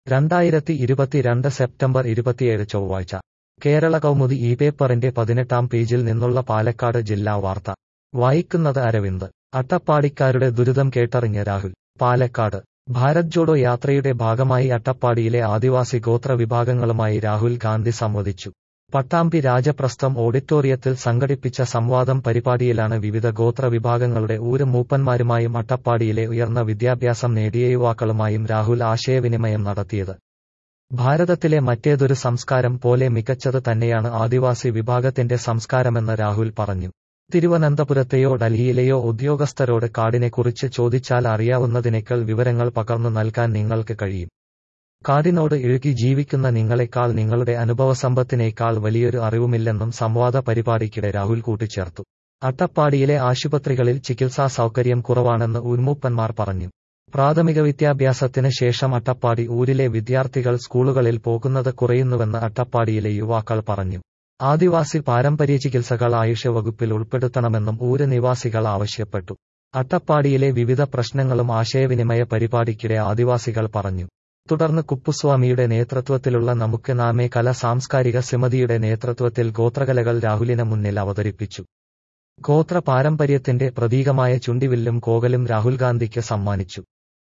രണ്ടായിരത്തി ഇരുപത്തിരണ്ട് സെപ്റ്റംബർ ഇരുപത്തിയേഴ് ചൊവ്വാഴ്ച കേരള കൗമുദി ഈ പേപ്പറിന്റെ പതിനെട്ടാം പേജിൽ നിന്നുള്ള പാലക്കാട് ജില്ലാ വാർത്ത വായിക്കുന്നത് അരവിന്ദ് അട്ടപ്പാടിക്കാരുടെ ദുരിതം കേട്ടറിഞ്ഞ രാഹുൽ പാലക്കാട് ഭാരത് ജോഡോ യാത്രയുടെ ഭാഗമായി അട്ടപ്പാടിയിലെ ആദിവാസി ഗോത്ര വിഭാഗങ്ങളുമായി രാഹുൽ ഗാന്ധി സംവദിച്ചു പട്ടാമ്പി രാജപ്രസ്ഥം ഓഡിറ്റോറിയത്തിൽ സംഘടിപ്പിച്ച സംവാദം പരിപാടിയിലാണ് വിവിധ ഗോത്ര വിഭാഗങ്ങളുടെ ഊര് മൂപ്പന്മാരുമായും അട്ടപ്പാടിയിലെ ഉയർന്ന വിദ്യാഭ്യാസം നേടിയ യുവാക്കളുമായും രാഹുൽ ആശയവിനിമയം നടത്തിയത് ഭാരതത്തിലെ മറ്റേതൊരു സംസ്കാരം പോലെ മികച്ചത് തന്നെയാണ് ആദിവാസി വിഭാഗത്തിന്റെ സംസ്കാരമെന്ന് രാഹുൽ പറഞ്ഞു തിരുവനന്തപുരത്തെയോ ഡൽഹിയിലെയോ ഉദ്യോഗസ്ഥരോട് കാടിനെക്കുറിച്ച് ചോദിച്ചാൽ അറിയാവുന്നതിനേക്കാൾ വിവരങ്ങൾ പകർന്നു നൽകാൻ നിങ്ങൾക്ക് കഴിയും കാടിനോട് ഇഴുകി ജീവിക്കുന്ന നിങ്ങളെക്കാൾ നിങ്ങളുടെ അനുഭവസമ്പത്തിനേക്കാൾ വലിയൊരു അറിവുമില്ലെന്നും സംവാദ പരിപാടിക്കിടെ രാഹുൽ കൂട്ടിച്ചേർത്തു അട്ടപ്പാടിയിലെ ആശുപത്രികളിൽ ചികിത്സാ സൗകര്യം കുറവാണെന്ന് ഊർമൂപ്പന്മാർ പറഞ്ഞു പ്രാഥമിക വിദ്യാഭ്യാസത്തിന് ശേഷം അട്ടപ്പാടി ഊരിലെ വിദ്യാർത്ഥികൾ സ്കൂളുകളിൽ പോകുന്നത് കുറയുന്നുവെന്ന് അട്ടപ്പാടിയിലെ യുവാക്കൾ പറഞ്ഞു ആദിവാസി പാരമ്പര്യ ചികിത്സകൾ ആയുഷ വകുപ്പിൽ ഉൾപ്പെടുത്തണമെന്നും ഊര് നിവാസികൾ ആവശ്യപ്പെട്ടു അട്ടപ്പാടിയിലെ വിവിധ പ്രശ്നങ്ങളും ആശയവിനിമയ പരിപാടിക്കിടെ ആദിവാസികൾ പറഞ്ഞു തുടർന്ന് കുപ്പുസ്വാമിയുടെ നേതൃത്വത്തിലുള്ള നമുക്ക് നാമേ കല സാംസ്കാരിക സമിതിയുടെ നേതൃത്വത്തിൽ ഗോത്രകലകൾ രാഹുലിന് മുന്നിൽ അവതരിപ്പിച്ചു ഗോത്ര പാരമ്പര്യത്തിന്റെ പ്രതീകമായ ചുണ്ടിവില്ലും കോകലും രാഹുൽ ഗാന്ധിക്ക് സമ്മാനിച്ചു